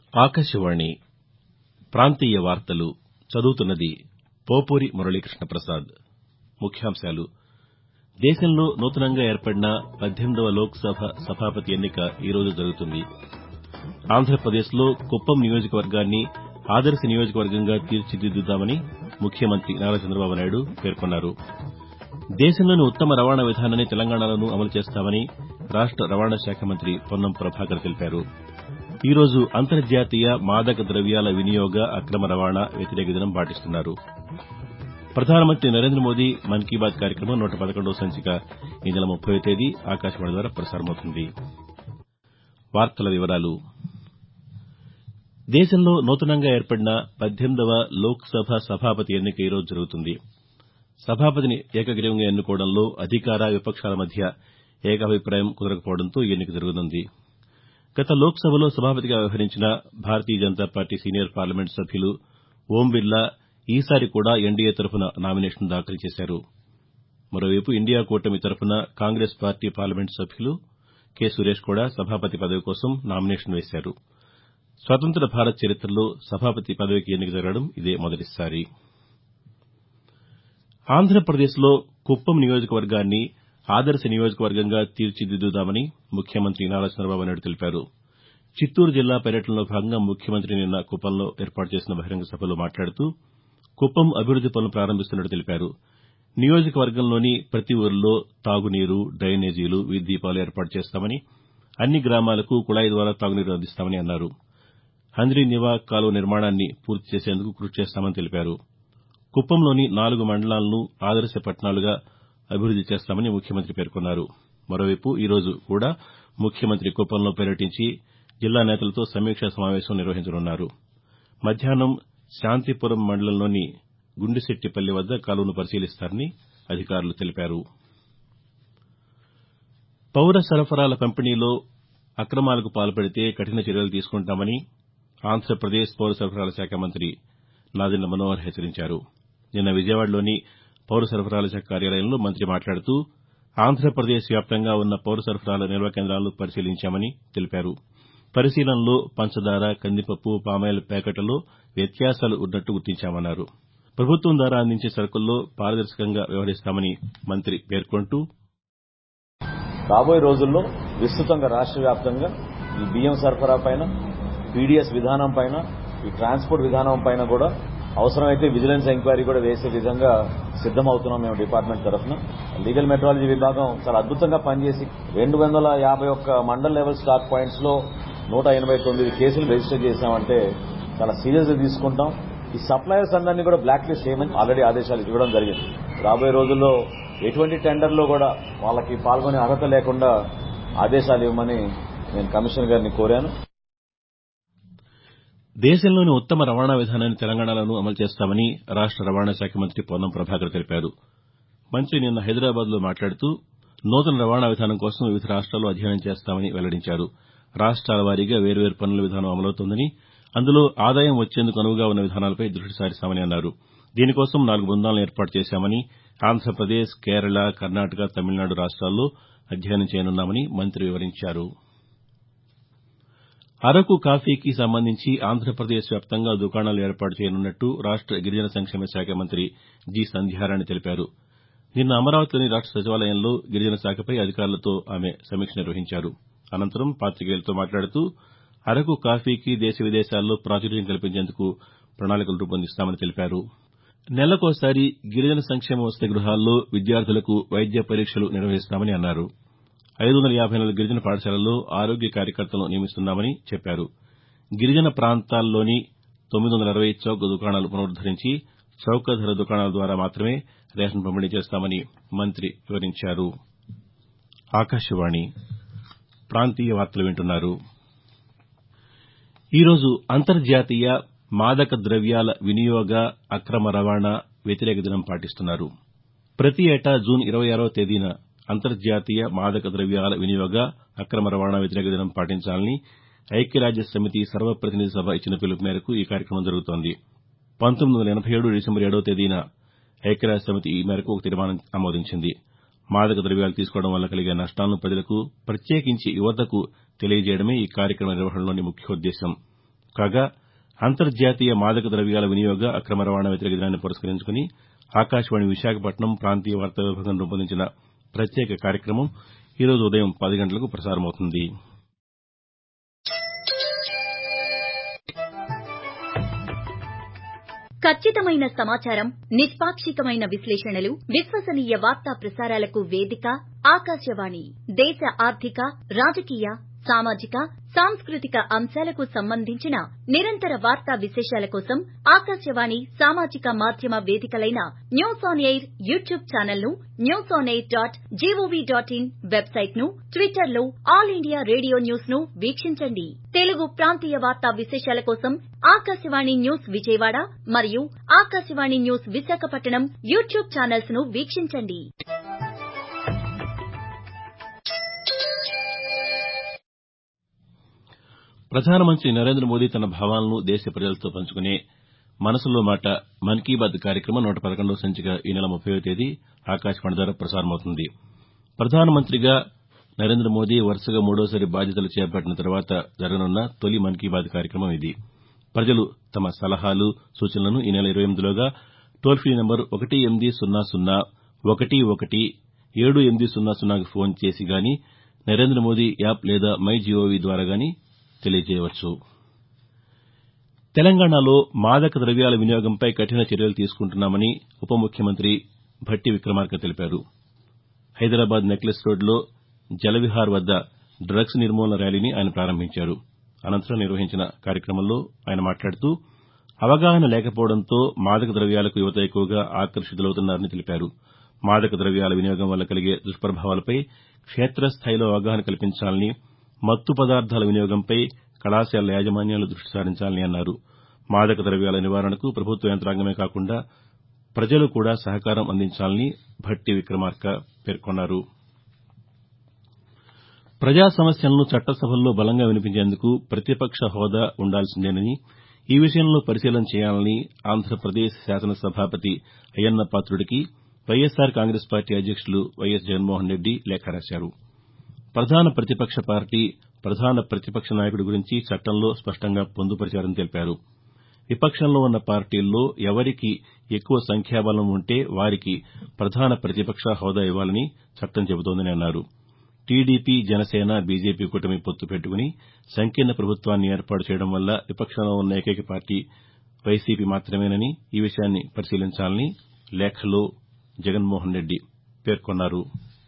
ఆకాశవాణి ప్రాంతీయ వార్తలు చదువుతున్నది పోపూరి మురళీకృష్ణ ప్రసాద్ ముఖ్యాంశాలు దేశంలో నూతనంగా ఏర్పడిన పద్దెనిమిదవ లోక్సభ సభాపతి ఎన్నిక ఈ రోజు జరుగుతుంది ఆంధ్రప్రదేశ్లో కుప్పం నియోజకవర్గాన్ని ఆదర్శ నియోజకవర్గంగా తీర్చిదిద్దుతామని ముఖ్యమంత్రి నారా చంద్రబాబు నాయుడు పేర్కొన్నారు దేశంలోని ఉత్తమ రవాణా విధానాన్ని తెలంగాణలోనూ అమలు చేస్తామని రాష్ట రవాణా శాఖ మంత్రి పొన్నం ప్రభాకర్ తెలిపారు ఈ రోజు అంతర్జాతీయ మాదక ద్రవ్యాల వినియోగ అక్రమ రవాణా వ్యతిరేక దినం పాటిస్తున్నారు ప్రధానమంత్రి నరేంద్ర మోదీ మన్ కీ బాత్ కార్యక్రమం నూట పదకొండవ సంచిక ఈ నెల ముప్పైవ తేదీ ఆకాశవాణి ద్వారా ప్రసారమవుతుంది దేశంలో నూతనంగా ఏర్పడిన పద్దెనిమిదవ లోక్సభ సభాపతి ఎన్నిక ఈ రోజు జరుగుతుంది సభాపతిని ఏకగ్రీవంగా ఎన్నుకోవడంలో అధికార విపక్షాల మధ్య ఏకాభిప్రాయం కుదరకపోవడంతో ఈ ఎన్నిక జరగనుంది గత లోక్సభలో సభాపతిగా వ్యవహరించిన Bharatiya Janata party senior parliament సభ్యులు ఓం బిర్లా ఈసారి కూడా ఎన్డీఏ తరఫున నామినేషన్ దాఖలు చేశారు మరోవైపు ఇండియా కూటమి తరఫున కాంగ్రెస్ పార్టీ పార్లమెంటు సభ్యులు కె సురేష్ కూడా సభాపతి పదవి కోసం నామినేషన్ వేశారు స్వతంత్ర భారత్ చరిత్రలో సభాపతి పదవికి ఎన్నిక జరగడం ఇదే మొదటిసారి ఆంధ్రప్రదేశ్లో కుప్పం నియోజకవర్గాన్ని ఆదర్శ నియోజకవర్గంగా తీర్చిదిద్దుతామని ముఖ్యమంత్రి నారా చంద్రబాబు నాయుడు తెలిపారు చిత్తూరు జిల్లా పర్యటనలో భాగంగా ముఖ్యమంత్రి నిన్న కుప్పంలో ఏర్పాటు చేసిన బహిరంగ సభలో మాట్లాడుతూ కుప్పం అభివృద్ది పనులు ప్రారంభిస్తున్నట్టు తెలిపారు నియోజకవర్గంలోని ప్రతి ఊరిలో తాగునీరు డ్రెనేజీలు వీధి దీపాలు ఏర్పాటు చేస్తామని అన్ని గ్రామాలకు కుళాయి ద్వారా తాగునీరు అందిస్తామని అన్నారు హంద్రీ నివా కాలువ నిర్మాణాన్ని పూర్తి చేసేందుకు కృషి చేస్తామని తెలిపారు కుప్పంలోని నాలుగు మండలాలను ఆదర్శ పట్టణాలుగా అభివృద్ది చేస్తామని ముఖ్యమంత్రి పేర్కొన్నారు మరోవైపు ఈ రోజు కూడా ముఖ్యమంత్రి కుప్పంలో పర్యటించి జిల్లా నేతలతో సమీక్షా సమావేశం నిర్వహించనున్నారు మధ్యాహ్నం శాంతిపురం మండలంలోని గుండిశెట్టిపల్లి వద్ద కాలువను పరిశీలిస్తారని అధికారులు తెలిపారు పౌర సరఫరాల పంపిణీలో అక్రమాలకు పాల్పడితే కఠిన చర్యలు తీసుకుంటామని ఆంధ్రప్రదేశ్ పౌర సరఫరాల శాఖ మంత్రి నాదెండ్ల మనోహర్ హెచ్చరించారు నిన్న విజయవాడలోని పౌర సరఫరాల శాఖ కార్యాలయంలో మంత్రి మాట్లాడుతూ ఆంధ్రప్రదేశ్ వ్యాప్తంగా ఉన్న పౌర సరఫరాల నిల్వ కేంద్రాలను పరిశీలించామని తెలిపారు పరిశీలనలో పంచదార కందిపప్పు పామాయిల్ ప్యాకెట్లలో వ్యత్యాసాలు ఉన్నట్టు గుర్తించామన్నారు ప్రభుత్వం ద్వారా అందించే సరకుల్లో పారదర్శకంగా వ్యవహరిస్తామని మంత్రి పేర్కొంటూ రాబోయే రోజుల్లో విస్తృతంగా రాష్ట్ర వ్యాప్తంగా ఈ బియ్యం సరఫరా పైన పీడీఎస్ విధానం పైన ఈ ట్రాన్స్పోర్ట్ విధానం పైన కూడా అవసరమైతే విజిలెన్స్ ఎంక్వైరీ కూడా వేసే విధంగా సిద్దమవుతున్నాం మేము డిపార్ట్మెంట్ తరఫున లీగల్ మెట్రాలజీ విభాగం చాలా అద్భుతంగా పనిచేసి రెండు వందల యాభై ఒక్క మండల్ లెవెల్ స్టాక్ పాయింట్స్ లో నూట ఎనభై తొమ్మిది కేసులు రిజిస్టర్ చేశామంటే చాలా సీరియస్ గా తీసుకుంటాం ఈ సప్లయర్స్ అందరినీ కూడా బ్లాక్ లిస్ట్ చేయమని ఆల్రెడీ ఆదేశాలు ఇవ్వడం జరిగింది రాబోయే రోజుల్లో ఎటువంటి టెండర్లో కూడా వాళ్ళకి పాల్గొనే అర్హత లేకుండా ఆదేశాలు ఇవ్వమని నేను కమిషనర్ గారిని కోరాను దేశంలోని ఉత్తమ రవాణా విధానాన్ని తెలంగాణలోనూ అమలు చేస్తామని రాష్ట రవాణా శాఖ మంత్రి పొన్నం ప్రభాకర్ తెలిపారు మంత్రి నిన్న హైదరాబాద్లో మాట్లాడుతూ నూతన రవాణా విధానం కోసం వివిధ రాష్ట్రాల్లో అధ్యయనం చేస్తామని వెల్లడించారు రాష్ట్రాల వారీగా వేర్వేరు పన్నుల విధానం అమలవుతోందని అందులో ఆదాయం వచ్చేందుకు అనువుగా ఉన్న విధానాలపై దృష్టి సారిస్తామని అన్నారు దీనికోసం నాలుగు బృందాలను ఏర్పాటు చేశామని ఆంధ్రప్రదేశ్ కేరళ కర్ణాటక తమిళనాడు రాష్ట్రాల్లో అధ్యయనం చేయనున్నామని మంత్రి వివరించారు అరకు కాఫీకి సంబంధించి ఆంధ్రప్రదేశ్ వ్యాప్తంగా దుకాణాలు ఏర్పాటు చేయనున్నట్టు రాష్ట గిరిజన సంక్షేమ శాఖ మంత్రి జి సంధ్యారాణి తెలిపారు నిన్న అమరావతిలోని రాష్ట సచివాలయంలో గిరిజన శాఖపై అధికారులతో ఆమె సమీక్ష నిర్వహించారు అనంతరం పాతికేయులతో మాట్లాడుతూ అరకు కాఫీకి దేశ విదేశాల్లో ప్రాచుర్యం కల్పించేందుకు ప్రణాళికలు రూపొందిస్తామని తెలిపారు నెలకోసారి గిరిజన సంక్షేమ వసతి గృహాల్లో విద్యార్థులకు వైద్య పరీక్షలు నిర్వహిస్తామని అన్నారు ఐదు వందల యాభై నాలుగు గిరిజన పాఠశాలల్లో ఆరోగ్య కార్యకర్తలను నియమిస్తున్నామని చెప్పారు గిరిజన ప్రాంతాల్లోని తొమ్మిది వందల అరవై చౌక దుకాణాలు పునరుద్దరించి చౌక ధర దుకాణాల ద్వారా మాత్రమే రేషన్ పంపిణీ చేస్తామని మంత్రి వివరించారు ఈరోజు అంతర్జాతీయ మాదక ద్రవ్యాల వినియోగ అక్రమ రవాణా వ్యతిరేక దినం పాటిస్తున్నారు ప్రతి ఏటా జూన్ ఇరవై ఆరవ తేదీన అంతర్జాతీయ మాదక ద్రవ్యాల వినియోగ అక్రమ రవాణా వ్యతిరేక దినం పాటించాలని ఐక్యరాజ్య సమితి సర్వపతినిధి సభ ఇచ్చిన పిలుపు మేరకు ఈ కార్యక్రమం జరుగుతోంది పంతొమ్మిది వందల ఎనబై ఏడు డిసెంబర్ ఏడవ తేదీన ఐక్యరాజ్య సమితి ఈ మేరకు ఒక తీర్మానం ఆమోదించింది మాదక ద్రవ్యాలు తీసుకోవడం వల్ల కలిగే నష్టాలను ప్రజలకు ప్రత్యేకించి యువతకు తెలియజేయడమే ఈ కార్యక్రమ నిర్వహణలోని ముఖ్యోద్దేశం కాగా అంతర్జాతీయ మాదక ద్రవ్యాల వినియోగ అక్రమ రవాణా వ్యతిరేక దినాన్ని పురస్కరించుకుని ఆకాశవాణి విశాఖపట్నం ప్రాంతీయ వార్తా విభాగం రూపొందించిన ప్రత్యేక కార్యక్రమం ఈ రోజు ఉదయం పది గంటలకు ప్రసారమవుతుంది ఖచ్చితమైన సమాచారం నిష్పాక్షికమైన విశ్లేషణలు విశ్వసనీయ వార్తా ప్రసారాలకు వేదిక ఆకాశవాణి దేశ ఆర్థిక రాజకీయ సామాజిక సాంస్కృతిక అంశాలకు సంబంధించిన నిరంతర వార్తా విశేషాల కోసం ఆకాశవాణి సామాజిక మాధ్యమ వేదికలైన news on air YouTube channel ను news on air dot G O V dot in website ను ట్విట్టర్ లో ఆల్ ఇండియా రేడియో న్యూస్ ను వీక్షించండి తెలుగు ప్రాంతీయ వార్తా విశేషాల కోసం ఆకాశవాణి న్యూస్ విజయవాడ మరియు Akashvani news Visakhapatnam YouTube channels ను వీక్షించండి ప్రధానమంత్రి నరేంద్ర మోదీ తన భావాలను దేశ ప్రజలతో పంచుకునే మనసులో మాట మన్ కీ బాత్ కార్యక్రమం నూట పదకొండవ సంచిక ఈ నెల ముప్పైవ తేదీ ఆకాశవాణి ద్వారా ప్రసారమవుతుంది ప్రధానమంత్రిగా నరేంద్ర మోదీ వరుసగా మూడోసారి బాధ్యతలు చేపట్టిన తర్వాత జరగనున్న తొలి మన్ కీ బాత్ కార్యక్రమం ఇది ప్రజలు తమ సలహాలు సూచనలను ఈ నెల ఇరవై ఎనిమిదిలోగా టోల్ ఫ్రీ నంబర్ ఒకటి ఎనిమిది సున్నా సున్నా ఒకటి ఒకటి ఏడు ఎనిమిది సున్నా సున్నాకు ఫోన్ చేసి గానీ నరేంద్ర మోదీ యాప్ లేదా మై జీఓవీ ద్వారా గానీ తెలియజేయవచ్చు తెలంగాణలో మాదక ద్రవ్యాల వినియోగంపై కఠిన చర్యలు తీసుకుంటున్నామని ఉప ముఖ్యమంత్రి భట్టి విక్రమార్క తెలిపారు హైదరాబాద్ నెక్లెస్ రోడ్లో జలవిహార్ వద్ద డ్రగ్స్ నిర్మూలన ర్యాలీని ఆయన ప్రారంభించారు అనంతరం నిర్వహించిన కార్యక్రమంలో ఆయన మాట్లాడుతూ అవగాహన లేకపోవడంతో మాదక ద్రవ్యాలకు యువత ఎక్కువగా ఆకర్షితులవుతున్నారని తెలిపారు మాదక ద్రవ్యాల వినియోగం వల్ల కలిగే దుష్పభావాలపై క్షేతస్థాయిలో అవగాహన కల్పించాలని మత్తు పదార్థాల వినియోగంపై కళాశాలల యాజమాన్యాలు దృష్టి సారించాలని అన్నారు మాదక ద్రవ్యాల నివారణకు ప్రభుత్వ యంత్రాంగమే కాకుండా ప్రజలు కూడా సహకారం అందించాలని భట్టి విక్రమార్క పేర్కొన్నారు ప్రజా సమస్యలను చట్టసభల్లో బలంగా వినిపించేందుకు ప్రతిపక్ష హోదా ఉండాల్సిందేనని ఈ విషయంలో పరిశీలన చేయాలని ఆంధ్రప్రదేశ్ శాసనసభాపతి అయ్యన్న పాత్రుడికి వైఎస్సార్ కాంగ్రెస్ పార్టీ అధ్యక్షులు వైఎస్ జగన్మోహన్ రెడ్డి లేఖ రాశారు ప్రధాన ప్రతిపక్ష పార్టీ ప్రధాన ప్రతిపక్ష నాయకుడి గురించి చట్టంలో స్పష్టంగా పొందుపరిచారని తెలిపారు విపక్షంలో ఉన్న పార్టీల్లో ఎవరికి ఎక్కువ సంఖ్యాబలం ఉంటే వారికి ప్రధాన ప్రతిపక్ష హోదా ఇవ్వాలని చట్టం చెబుతోందని అన్నారు టీడీపీ జనసేన బీజేపీ కూటమి పొత్తు పెట్టుకుని సంకీర్ణ ప్రభుత్వాన్ని ఏర్పాటు చేయడం వల్ల విపక్షంలో ఉన్న ఏకైక పార్టీ వైసీపీ మాత్రమేనని ఈ విషయాన్ని పరిశీలించాలని లేఖలో జగన్మోహన్ రెడ్డి పేర్కొన్నారు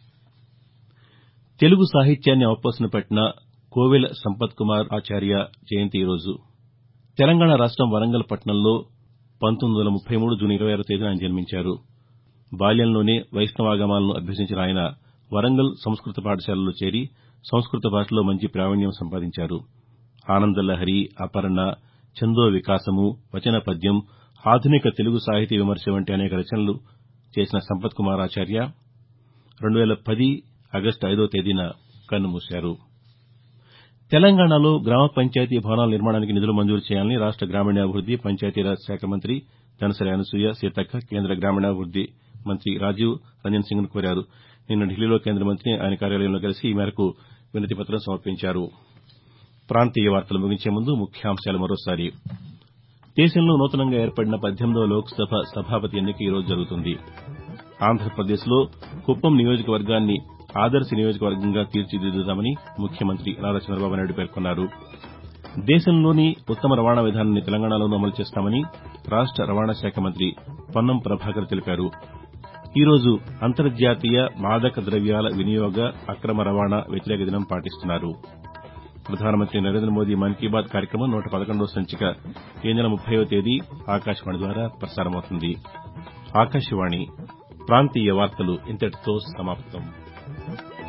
తెలుగు సాహిత్యాన్ని అవపోసన పట్టిన కోవెల సంపత్ కుమార్ ఆచార్య జయంతి ఈరోజు తెలంగాణ రాష్టం వరంగల్ పట్టణంలో పంతొమ్మిది వందల ముప్పై మూడు జూన్ ఇరవై ఆరో తేదీన ఆయన జన్మించారు బాల్యంలోనే వైష్ణవాగమాలను అభ్యసించిన ఆయన వరంగల్ సంస్కృత పాఠశాలలో చేరి సంస్కృత భాషలో మంచి ప్రావీణ్యం సంపాదించారు ఆనందలహరి అపర్ణ ఛందో వికాసము వచన పద్యం ఆధునిక తెలుగు సాహితీ విమర్శ వంటి అనేక రచనలు చేసిన సంపత్ కుమార్ ఆచార్య రెండు వేల పది ఆగస్టు ఐదో తేదీన కన్నుమూశారు తెలంగాణలో గ్రామ పంచాయతీ భవనాల నిర్మాణానికి నిధులు మంజూరు చేయాలని రాష్ట గ్రామీణాభివృద్ది పంచాయతీరాజ్ శాఖ మంత్రి దనసరి అనసూయ సీతక్క కేంద్ర గ్రామీణాభివృద్ది మంత్రి రాజీవ్ రంజన్ సింగ్ను కోరారు నిన్న ఢిల్లీలో కేంద్ర మంత్రిని ఆయన కార్యాలయంలో కలిసి ఈ మేరకు వినతిపత్రం సమర్పించారు ప్రాంతీయ వార్తలు ముగించే ముందు ముఖ్యాంశాలు మరోసారి దేశంలో నూతనంగా ఏర్పడిన పద్దెనిమిదవ లోక్సభ సభాపతి ఎన్నిక ఈరోజు జరుగుతుంది ఆంధ్రప్రదేశ్లో కుప్పం నియోజకవర్గాన్ని ఆదర్శ నియోజకవర్గంగా తీర్చిదిద్దుతామని ముఖ్యమంత్రి నారా చంద్రబాబు నాయుడు పేర్కొన్నారు దేశంలోని ఉత్తమ రవాణా విధానాన్ని తెలంగాణలోనూ అమలు చేస్తామని రాష్ట రవాణా శాఖ మంత్రి పొన్నం ప్రభాకర్ తెలిపారు ఈరోజు అంతర్జాతీయ మాదక ద్రవ్యాల వినియోగ అక్రమ రవాణా వ్యతిరేక దినం పాటిస్తున్నారు ప్రధానమంత్రి నరేంద్ర మోదీ మన్ కీ బాత్ కార్యక్రమం నూట పదకొండవ సంచిక ఈ నెల ముప్పైవ తేదీ ఆకాశవాణి ద్వారా ప్రసారమవుతుంది ఆకాశవాణి ప్రాంతీయ వార్తలు ఇంతటితో సమాప్తం